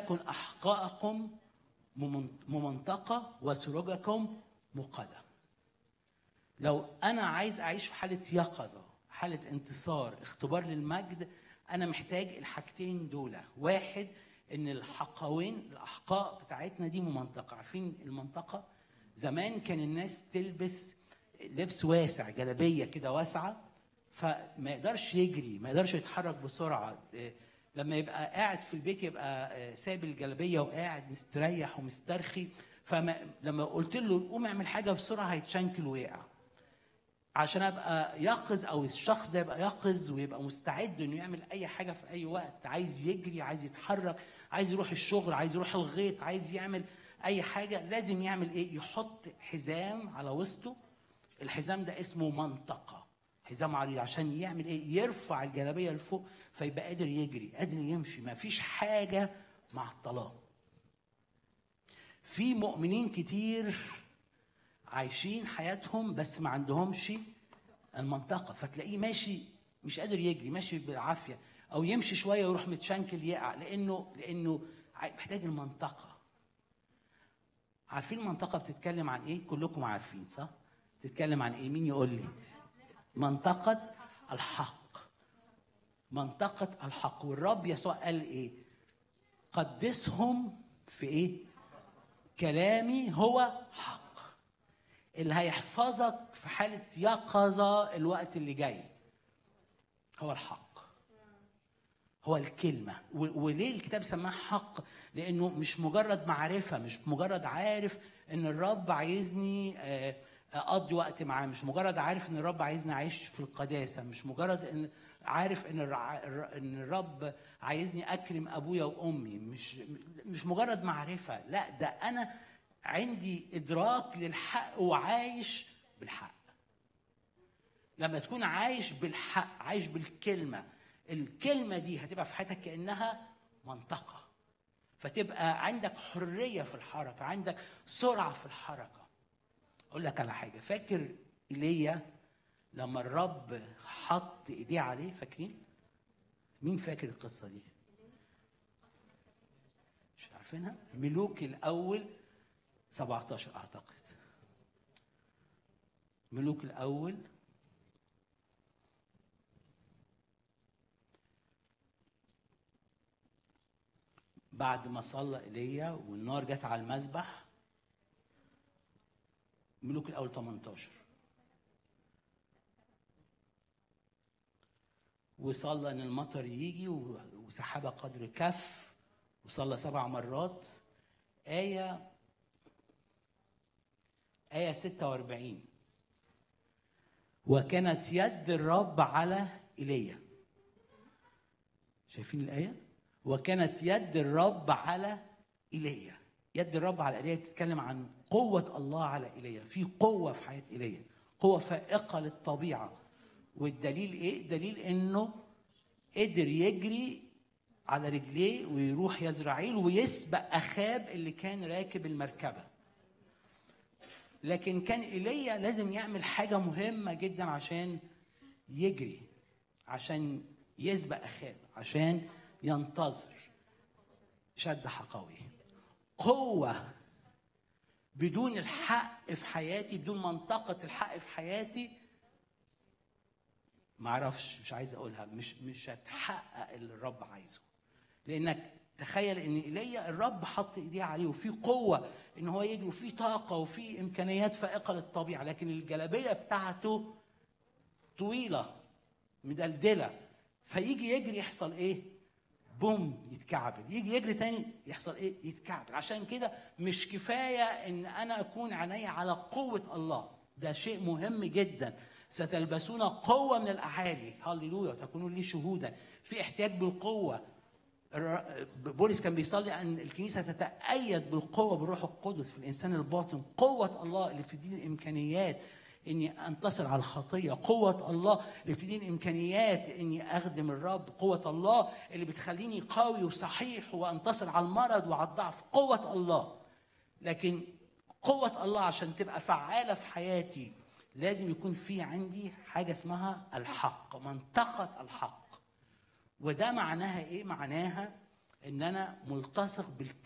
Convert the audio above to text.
ولتكن احقاءكم ممن- ممنطقه وسروجكم مقده لو انا عايز اعيش في حاله يقظه حاله انتصار اختبار للمجد انا محتاج الحاجتين دول واحد ان الحقوين الاحقاء بتاعتنا دي ممنطقه عارفين المنطقه زمان كان الناس تلبس لبس واسع جلابيه كده واسعه فما يقدرش يجري ما يقدرش يتحرك بسرعه إيه، لما يبقى قاعد في البيت يبقى آه، سايب الجلابيه وقاعد مستريح ومسترخي فلما قلت له قوم اعمل حاجه بسرعه هيتشنكل ويقع عشان ابقى يقظ او الشخص ده يبقى يقظ ويبقى مستعد انه يعمل اي حاجه في اي وقت عايز يجري عايز يتحرك عايز يروح الشغل عايز يروح الغيط عايز يعمل اي حاجه لازم يعمل ايه يحط حزام على وسطه الحزام ده اسمه منطقه حزام عريض عشان يعمل ايه يرفع الجلابيه لفوق فيبقى قادر يجري قادر يمشي ما فيش حاجه معطلاه في مؤمنين كتير عايشين حياتهم بس ما عندهمش المنطقه فتلاقيه ماشي مش قادر يجري ماشي بالعافيه او يمشي شويه ويروح متشنكل يقع لانه لانه عاي- محتاج المنطقه عارفين المنطقه بتتكلم عن ايه كلكم عارفين صح بتتكلم عن ايه مين يقول لي منطقه الحق منطقه الحق والرب يسوع قال ايه قدسهم في ايه كلامي هو حق اللي هيحفظك في حالة يقظة الوقت اللي جاي هو الحق هو الكلمة و- وليه الكتاب سماه حق لأنه مش مجرد معرفة مش مجرد عارف إن الرب عايزني آه، أقضي وقت معاه مش مجرد عارف إن الرب عايزني أعيش في القداسة مش مجرد إن عارف إن الرع- الر- إن الرب عايزني أكرم أبويا وأمي مش مش مجرد معرفة لا ده أنا عندي إدراك للحق وعايش بالحق لما تكون عايش بالحق عايش بالكلمة الكلمة دي هتبقى في حياتك كأنها منطقة فتبقى عندك حرية في الحركة عندك سرعة في الحركة أقول لك على حاجة فاكر إيليا لما الرب حط إيديه عليه فاكرين مين فاكر القصة دي مش عارفينها ملوك الأول 17 أعتقد ملوك الأول بعد ما صلى ايليا والنار جت على المذبح ملوك الاول 18 وصلى ان المطر يجي و- وسحابه قدر كف وصلى سبع مرات آية آية 46 وكانت يد الرب على إيليا شايفين الآية؟ وكانت يد الرب على ايليا يد الرب على ايليا بتتكلم عن قوه الله على ايليا في قوه في حياه ايليا قوه فائقه للطبيعه والدليل ايه دليل انه قدر يجري على رجليه ويروح يزرعيل ويسبق اخاب اللي كان راكب المركبه لكن كان ايليا لازم يعمل حاجه مهمه جدا عشان يجري عشان يسبق اخاب عشان ينتظر شد حقوي قوه بدون الحق في حياتي بدون منطقه الحق في حياتي ما اعرفش مش عايز اقولها مش مش هتحقق اللي الرب عايزه لانك تخيل ان ايليا الرب حط ايديه عليه وفي قوه ان هو يجري وفي طاقه وفي امكانيات فائقه للطبيعه لكن الجلابيه بتاعته طويله مدلدله فيجي يجري يحصل ايه؟ بوم يتكعبل يجي يجري تاني يحصل ايه؟ يتكعبل عشان كده مش كفايه ان انا اكون عيني على قوه الله ده شيء مهم جدا ستلبسون قوه من الاعالي هللويا وتكونون لي شهودا في احتياج بالقوه الر- بولس كان بيصلي ان الكنيسه تتأيد بالقوه بالروح القدس في الانسان الباطن قوه الله اللي بتديني الامكانيات اني انتصر على الخطيه قوه الله اللي بتديني امكانيات اني اخدم الرب قوه الله اللي بتخليني قوي وصحيح وانتصر على المرض وعلى الضعف قوه الله لكن قوه الله عشان تبقى فعاله في حياتي لازم يكون في عندي حاجه اسمها الحق منطقه الحق وده معناها ايه معناها ان انا ملتصق بالكلمه